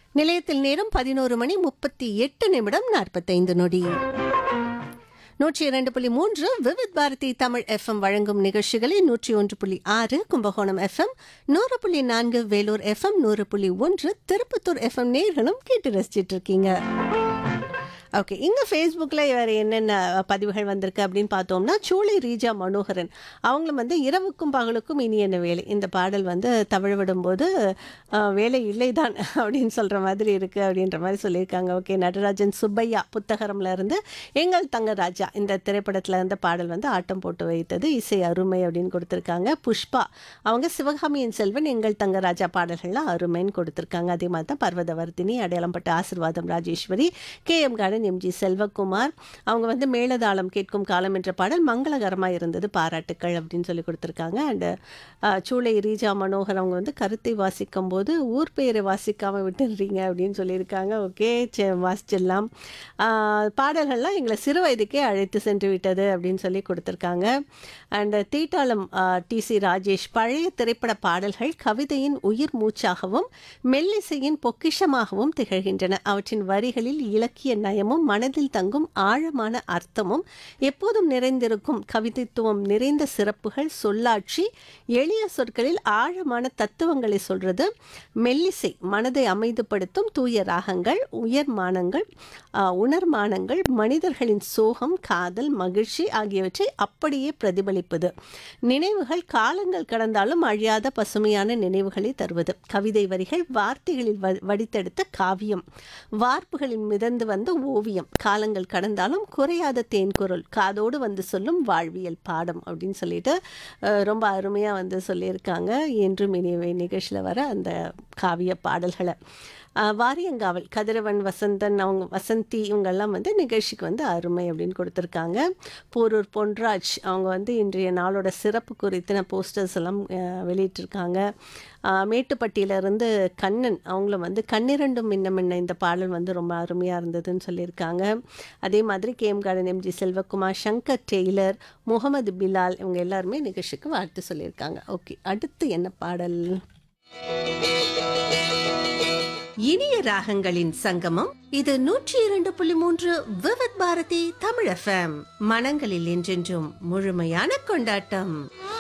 நிலையத்தில் நேரம் பதினோரு மணி முப்பத்தி எட்டு நிமிடம் நாற்பத்தைந்து நொடி நூற்றி இரண்டு புள்ளி மூன்று விவித் பாரதி தமிழ் எஃப்எம் வழங்கும் நிகழ்ச்சிகளை நூற்றி ஒன்று புள்ளி ஆறு கும்பகோணம் எஃப்எம் நூறு புள்ளி நான்கு வேலூர் எஃப்எம் நூறு புள்ளி ஒன்று திருப்பத்தூர் எஃப்எம் நேர்களும் கேட்டு ரசிச்சிட்டு இருக்கீங்க ஓகே இங்கே ஃபேஸ்புக்கில் வேறு என்னென்ன பதிவுகள் வந்திருக்கு அப்படின்னு பார்த்தோம்னா சூளை ரீஜா மனோகரன் அவங்களும் வந்து இரவுக்கும் பகலுக்கும் இனி என்ன வேலை இந்த பாடல் வந்து தவழவிடும் போது அஹ், வேலை இல்லைதான் அப்படின்னு சொல்கிற மாதிரி இருக்குது அப்படின்ற மாதிரி சொல்லியிருக்காங்க ஓகே நடராஜன் சுப்பையா புத்தகரம்ல இருந்து எங்கள் தங்கராஜா இந்த திரைப்படத்தில் இருந்த பாடல் வந்து ஆட்டம் போட்டு வைத்தது இசை அருமை அப்படின்னு கொடுத்துருக்காங்க புஷ்பா அவங்க சிவகாமியின் செல்வன் எங்கள் தங்கராஜா பாடல்கள்லாம் அருமைன்னு கொடுத்துருக்காங்க அதே மாதிரி தான் பர்வதவர்த்தினி அடையாளம்பட்ட ஆசிர்வாதம் Rajeswari K M garden MG Selvakumar அவங்க வந்து மேளதாளம் கேட்கும் காலம் என்ற பாடல் மங்களகரமாக இருந்தது பாராட்டுக்கள் அப்படின்னு சொல்லி கொடுத்துருக்காங்க அண்டு சூளை ரீஜா மனோகர் அவங்க வந்து கருத்தை வாசிக்கும் போது ஊர் பெயரை வாசிக்காமல் விட்டுடுறீங்க அப்படின்னு சொல்லியிருக்காங்க ஓகே வாசிச்சிடலாம் ஆஹ், பாடல்கள்லாம் எங்களை சிறு வயதுக்கே அழைத்து சென்று விட்டது அப்படின்னு சொல்லி கொடுத்துருக்காங்க அண்ட் தீட்டாளம் டி சி ராஜேஷ் பழைய திரைப்பட பாடல்கள் கவிதையின் உயிர் மூச்சாகவும் மெல்லிசையின் பொக்கிஷமாகவும் திகழ்கின்றன அவற்றின் வரிகளில் இலக்கிய நயமும் மனதில் தங்கும் ஆழமான அர்த்தமும் எப்போதும் நிறைந்திருக்கும் கவிதைத்துவம் நிறைந்த சிறப்புகள் சொல்லாட்சி எளிய சொற்களில் ஆழமான தத்துவங்களை சொல்றது மெல்லிசை மனதை அமைதிப்படுத்தும் தூய ராகங்கள் உயர்மானங்கள் ஆஹ், உணர்மானங்கள் மனிதர்களின் சோகம் காதல் மகிழ்ச்சி ஆகியவற்றை அப்படியே பிரதிபலிப்பது நினைவுகள் காலங்கள் கடந்தாலும் அழியாத பசுமையான நினைவுகளை தருவது கவிதை வரிகள் வார்த்தைகளில் வ- வடித்தெடுத்த காவியம் வார்ப்புகளில் மிதந்து வந்த ஓவியம் காலங்கள் கடந்தாலும் குறையாத தேன்குரல் காதோடு வந்து சொல்லும் வாழ்வியல் பாடம் அப்படின்னு சொல்லிட்டு அஹ், ரொம்ப அருமையாக வந்து சொல்லியிருக்காங்க என்றும் இனியவை நிகழ்ச்சியில் வர அந்த காவிய பாடல்களை அஹ், வாரியங்காவல் கதிரவன் வசந்தன் அவங்க வசந்தி இவங்கெல்லாம் வந்து நிகழ்ச்சிக்கு வந்து அருமை அப்படின்னு கொடுத்துருக்காங்க போரூர் பொன்ராஜ் அவங்க வந்து இன்றைய நாளோட சிறப்பு குறித்தின போஸ்டர்ஸ் எல்லாம் அஹ், வெளியிட்டிருக்காங்க அஹ், மேட்டுப்பட்டியிலிருந்து கண்ணன் அவங்களும் வந்து கண்ணிரண்டும் மின்ன மின்ன இந்த பாடல் வந்து ரொம்ப அருமையாக இருந்ததுன்னு சொல்லியிருக்காங்க அதே மாதிரி KM garden MG Selvakumar Shankar tailor Mohammed Bilal இவங்க எல்லாருமே நிகழ்ச்சிக்கு வாழ்த்து சொல்லியிருக்காங்க ஓகே அடுத்து என்ன பாடல் இனிய ராகங்களின் சங்கமம் இது நூற்றி இரண்டு புள்ளி மூன்று விவத் பாரதி தமிழ் எஃப்எம் மனங்களில் என்றென்றும் முழுமையான கொண்டாட்டம்